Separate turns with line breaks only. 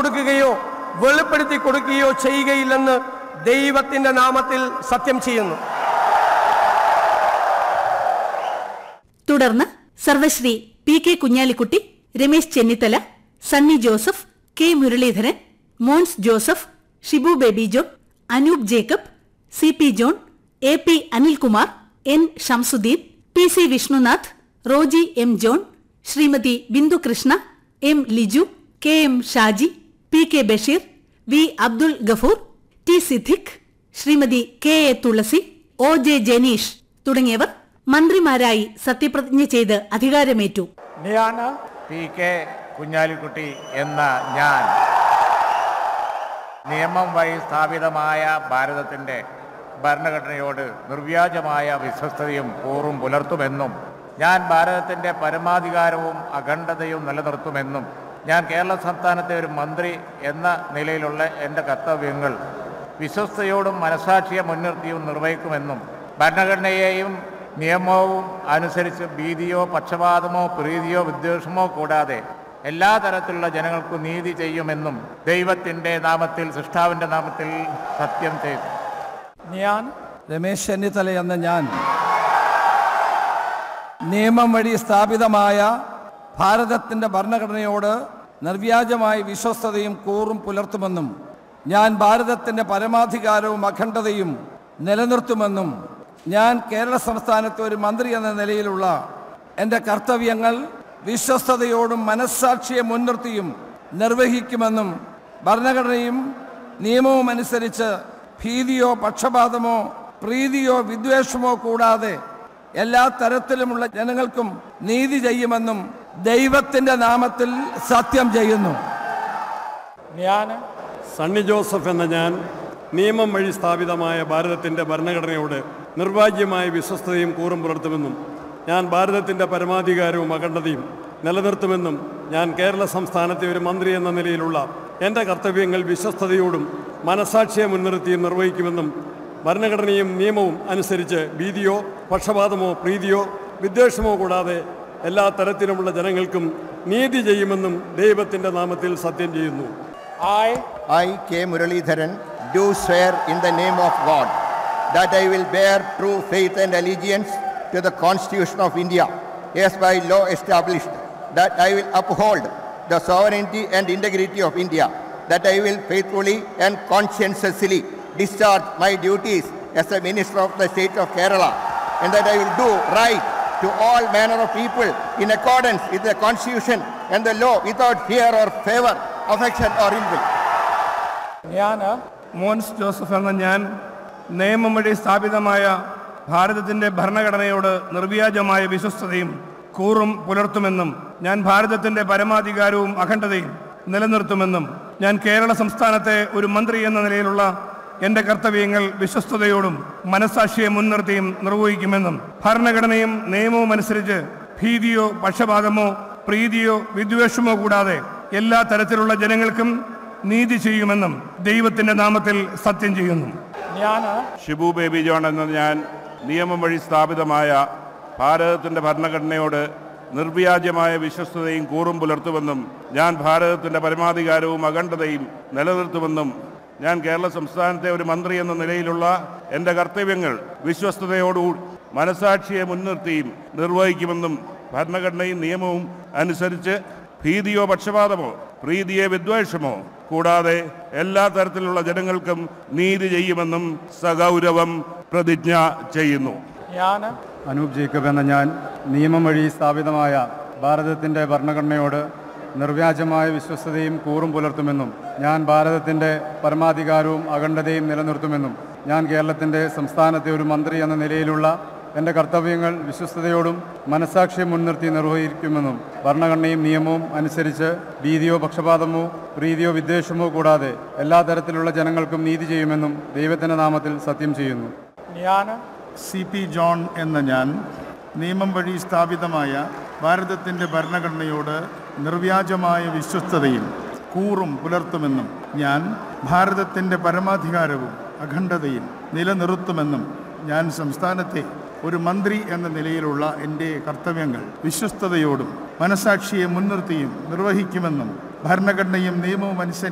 കൊടുക്കുകയോ വെളിപ്പെടുത്തി കൊടുക്കുകയോ ചെയ്യുകയില്ലെന്ന് ദൈവത്തിന്റെ നാമത്തിൽ സത്യം ചെയ്യുന്നു
തുടർന്ന് സർവശ്രീ P K Kunhalikutty Ramesh Chennithala Sunny Joseph K Muraleedharan Mons Joseph Shibu Baby John Anoop Jacob C P John A P Anilkumar N Shamsuddin P C Vishnunath Roji M John Shrimati Bindu Krishna M Liju K M Shaji P K Basheer V Abdul Gafoor T Siddique Shrimati K A Thulasi O J Janeesh തുടങ്ങിയവർ മന്ത്രിമാരായി സത്യപ്രതിജ്ഞ ചെയ്ത് അധികാരമേറ്റു
ഞാൻ
പി കെ കുഞ്ഞാലിക്കുട്ടി എന്ന ഞാൻ നിയമം വഴി സ്ഥാപിതമായ ഭാരതത്തിൻ്റെ ഭരണഘടനയോട് നിർവ്യാജമായ വിശ്വസ്തയും കൂറും പുലർത്തുമെന്നും ഞാൻ ഭാരതത്തിൻ്റെ പരമാധികാരവും അഖണ്ഡതയും നിലനിർത്തുമെന്നും ഞാൻ കേരള സംസ്ഥാനത്തെ ഒരു മന്ത്രി എന്ന നിലയിലുള്ള എൻ്റെ കർത്തവ്യങ്ങൾ വിശ്വസ്തയോടും മനസാക്ഷിയെ മുൻനിർത്തിയും നിർവഹിക്കുമെന്നും ഭരണഘടനയെയും നിയമവും അനുസരിച്ച് ഭീതിയോ പക്ഷപാതമോ പ്രീതിയോ വിദ്വേഷമോ കൂടാതെ എല്ലാ തരത്തിലുള്ള ജനങ്ങൾക്കും നീതി ചെയ്യുമെന്നും ദൈവത്തിൻ്റെ നാമത്തിൽ സൃഷ്ടാവിൻ്റെ നാമത്തിൽ സത്യം ചെയ്തു
ഞാൻ
രമേശ് ചെന്നിത്തല എന്ന ഞാൻ നിയമം വഴി സ്ഥാപിതമായ ഭാരതത്തിൻ്റെ ഭരണഘടനയോട് നിർവ്യാജമായ വിശ്വസ്തതയും കൂറും പുലർത്തുമെന്നും ഞാൻ ഭാരതത്തിൻ്റെ പരമാധികാരവും അഖണ്ഡതയും നിലനിർത്തുമെന്നും ഞാൻ കേരള സംസ്ഥാനത്തെ ഒരു മന്ത്രി എന്ന നിലയിലുള്ള എൻ്റെ കർത്തവ്യങ്ങൾ വിശ്വസ്തയോടും മനസ്സാക്ഷിയെ മുൻനിർത്തിയും നിർവഹിക്കുമെന്നും ഭരണഘടനയും നിയമവും അനുസരിച്ച് ഭീതിയോ പക്ഷപാതമോ പ്രീതിയോ വിദ്വേഷമോ കൂടാതെ എല്ലാ തരത്തിലുമുള്ള ജനങ്ങൾക്കും നീതി ചെയ്യുമെന്നും ദൈവത്തിൻ്റെ നാമത്തിൽ സത്യം ചെയ്യുന്നു
ഞാൻ
സണ്ണി ജോസഫ് എന്ന ഞാൻ നിയമം വഴി സ്ഥാപിതമായ ഭാരതത്തിൻ്റെ ഭരണഘടനയോട് നിർവാജ്യമായ വിശ്വസ്തയും കൂറും പുലർത്തുമെന്നും ഞാൻ ഭാരതത്തിൻ്റെ പരമാധികാരവും അഖണ്ഡതയും നിലനിർത്തുമെന്നും ഞാൻ കേരള സംസ്ഥാനത്തെ ഒരു മന്ത്രി എന്ന നിലയിലുള്ള എൻ്റെ കർത്തവ്യങ്ങൾ വിശ്വസ്തയോടും മനസാക്ഷിയെ മുൻനിർത്തിയും നിർവഹിക്കുമെന്നും ഭരണഘടനയും നിയമവും അനുസരിച്ച് ഭീതിയോ പക്ഷപാതമോ പ്രീതിയോ വിദ്വേഷമോ കൂടാതെ എല്ലാ തരത്തിലുമുള്ള ജനങ്ങൾക്കും നീതി ചെയ്യുമെന്നും ദൈവത്തിൻ്റെ നാമത്തിൽ സത്യം ചെയ്യുന്നു
I
I, K. Muralidharan, do swear in the name of God that I will bear true faith and allegiance to the Constitution of India, as by law established, that I will uphold the sovereignty and integrity of India, that I will faithfully and conscientiously discharge my duties as a minister of the state of Kerala, and that I will do right to all manner of people in accordance with the Constitution and the law without fear or favor, affection or ill will.
ഞാൻ
Mons Joseph എന്ന ഞാൻ നിയമം വഴി സ്ഥാപിതമായ ഭാരതത്തിന്റെ ഭരണഘടനയോട് നിർവ്യാജമായ വിശ്വസ്തതയും കൂറും പുലർത്തുമെന്നും ഞാൻ ഭാരതത്തിന്റെ പരമാധികാരവും അഖണ്ഡതയും നിലനിർത്തുമെന്നും ഞാൻ കേരള സംസ്ഥാനത്തെ ഒരു മന്ത്രി എന്ന നിലയിലുള്ള എന്റെ കർത്തവ്യങ്ങൾ വിശ്വസ്തയോടും മനസാക്ഷിയെ മുൻനിർത്തിയും നിർവഹിക്കുമെന്നും ഭരണഘടനയും നിയമവും അനുസരിച്ച് ഭീതിയോ പക്ഷപാതമോ പ്രീതിയോ വിദ്വേഷമോ കൂടാതെ എല്ലാ തരത്തിലുള്ള ജനങ്ങൾക്കും നീതി ചെയ്യുമെന്നും ദൈവത്തിന്റെ നാമത്തിൽ സത്യം ചെയ്യുന്നു
ഞാൻ
ഷിബു ബേബി ജോൺ എന്ന ഞാൻ നിയമം വഴി സ്ഥാപിതമായ ഭാരതത്തിൻ്റെ ഭരണഘടനയോട് നിർവ്യാജമായ വിശ്വസ്തതയും കൂറും പുലർത്തുമെന്നും ഞാൻ ഭാരതത്തിൻ്റെ പരമാധികാരവും അഖണ്ഡതയും നിലനിർത്തുമെന്നും ഞാൻ കേരള സംസ്ഥാനത്തെ ഒരു മന്ത്രി എന്ന നിലയിലുള്ള എൻ്റെ കർത്തവ്യങ്ങൾ വിശ്വസ്തയോടു മനസാക്ഷിയെ മുൻനിർത്തിയും നിർവഹിക്കുമെന്നും ഭരണഘടനയും നിയമവും അനുസരിച്ച് ഭീതിയോ പക്ഷപാതമോ പ്രീതിയെ വിദ്വേഷമോ കൂടാതെ എല്ലാ തരത്തിലുള്ള ജനങ്ങൾക്കും നീതി ചെയ്യുമെന്നും സഗൗരവം പ്രതിജ്ഞ ചെയ്യുന്നു
ഞാൻ
അനൂപ് ജേക്കബ് എന്ന ഞാൻ നിയമം വഴി സ്ഥാപിതമായ ഭാരതത്തിൻ്റെ ഭരണഘടനയോട് നിർവ്യാജമായ വിശ്വസ്തതയും കൂറും പുലർത്തുമെന്നും ഞാൻ ഭാരതത്തിൻ്റെ പരമാധികാരവും അഖണ്ഡതയും നിലനിർത്തുമെന്നും ഞാൻ കേരളത്തിൻ്റെ സംസ്ഥാനത്തെ ഒരു മന്ത്രി എന്ന നിലയിലുള്ള എൻ്റെ കർത്തവ്യങ്ങൾ വിശ്വസ്തയോടും മനസാക്ഷിയെ മുൻനിർത്തി നിർവഹിക്കുമെന്നും ഭരണഘടനയും നിയമവും അനുസരിച്ച് ഭീതിയോ പക്ഷപാതമോ പ്രീതിയോ വിദ്വേഷമോ കൂടാതെ എല്ലാ തരത്തിലുള്ള ജനങ്ങൾക്കും നീതി ചെയ്യുമെന്നും ദൈവത്തിൻ്റെ നാമത്തിൽ സത്യം ചെയ്യുന്നു
ഞാൻ
സി പി ജോൺ എന്ന ഞാൻ നിയമം വഴി സ്ഥാപിതമായ ഭാരതത്തിൻ്റെ ഭരണഘടനയോട് നിർവ്യാജമായ വിശ്വസ്തതയും കൂറും പുലർത്തുമെന്നും ഞാൻ ഭാരതത്തിൻ്റെ പരമാധികാരവും അഖണ്ഡതയും നിലനിർത്തുമെന്നും ഞാൻ സംസ്ഥാനത്തെ ഒരു മന്ത്രി എന്ന നിലയിലുള്ള എൻ്റെ കർത്തവ്യങ്ങൾ വിശ്വസ്തയോടും മനസാക്ഷിയെ മുൻനിർത്തിയും നിർവഹിക്കുമെന്നും ഭരണഘടനയും നിയമവും അനുസരിച്ച്